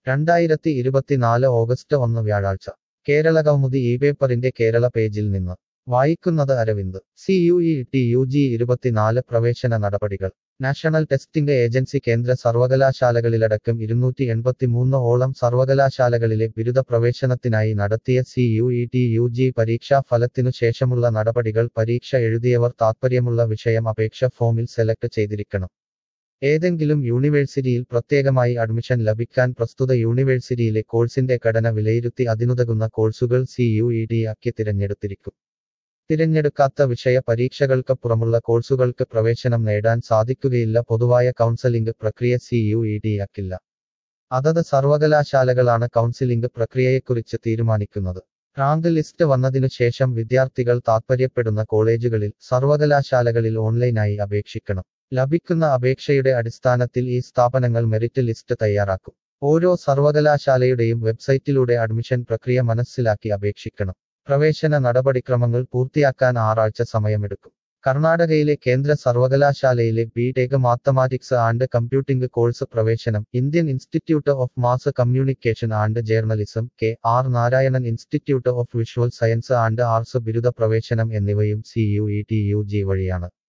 രണ്ടായിരത്തി ഇരുപത്തിനാല് ഓഗസ്റ്റ് ഒന്ന് വ്യാഴാഴ്ച കേരള കൗമുദി ഈ പേപ്പറിന്റെ കേരള പേജിൽ നിന്ന് വായിക്കുന്നത് Aravind C U E T U G ഇരുപത്തിനാല് പ്രവേശന നടപടികൾ നാഷണൽ ടെസ്റ്റിംഗ് ഏജൻസി കേന്ദ്ര സർവകലാശാലകളിലടക്കം ഇരുന്നൂറ്റി എൺപത്തിമൂന്ന് ഓളം സർവകലാശാലകളിലെ ബിരുദ പ്രവേശനത്തിനായി നടത്തിയ C U E T U G പരീക്ഷാ ഫലത്തിനു ശേഷമുള്ള നടപടികൾ പരീക്ഷ എഴുതിയവർ താത്പര്യമുള്ള വിഷയം അപേക്ഷ ഫോമിൽ സെലക്ട് ചെയ്തിരിക്കണം ഏതെങ്കിലും യൂണിവേഴ്സിറ്റിയിൽ പ്രത്യേകമായി അഡ്മിഷൻ ലഭിക്കാൻ പ്രസ്തുത യൂണിവേഴ്സിറ്റിയിലെ കോഴ്സിന്റെ ഘടന വിലയിരുത്തി അതിനുതകുന്ന കോഴ്സുകൾ സി യു ഇ ടി ആക്കി തിരഞ്ഞെടുത്തിരിക്കും തിരഞ്ഞെടുക്കാത്ത വിഷയ പരീക്ഷകൾക്കപ്പുറമുള്ള കോഴ്സുകൾക്ക് പ്രവേശനം നേടാൻ സാധിക്കുകയില്ല പൊതുവായ കൗൺസലിംഗ് പ്രക്രിയ സി യു ഇ ടി ആക്കില്ല അതത് സർവകലാശാലകളാണ് കൗൺസിലിംഗ് പ്രക്രിയയെക്കുറിച്ച് തീരുമാനിക്കുന്നത് റാങ്ക് ലിസ്റ്റ് വന്നതിനു ശേഷം വിദ്യാർത്ഥികൾ താൽപ്പര്യപ്പെടുന്ന കോളേജുകളിൽ സർവകലാശാലകളിൽ ഓൺലൈനായി അപേക്ഷിക്കണം ലഭിക്കുന്ന അപേക്ഷയുടെ അടിസ്ഥാനത്തിൽ ഈ സ്ഥാപനങ്ങൾ മെറിറ്റ് ലിസ്റ്റ് തയ്യാറാക്കും ഓരോ സർവകലാശാലയുടെയും വെബ്സൈറ്റിലൂടെ അഡ്മിഷൻ പ്രക്രിയ മനസ്സിലാക്കി അപേക്ഷിക്കണം പ്രവേശന നടപടിക്രമങ്ങൾ പൂർത്തിയാക്കാൻ ആറാഴ്ച സമയമെടുക്കും കർണാടകയിലെ കേന്ദ്ര സർവകലാശാലയിലെ B tech mathematics and computing course പ്രവേശനം Indian institute of mass communication and journalism K R Narayanan institute of visual science and arts ബിരുദ പ്രവേശനം എന്നിവയും C U E T U G വഴിയാണ്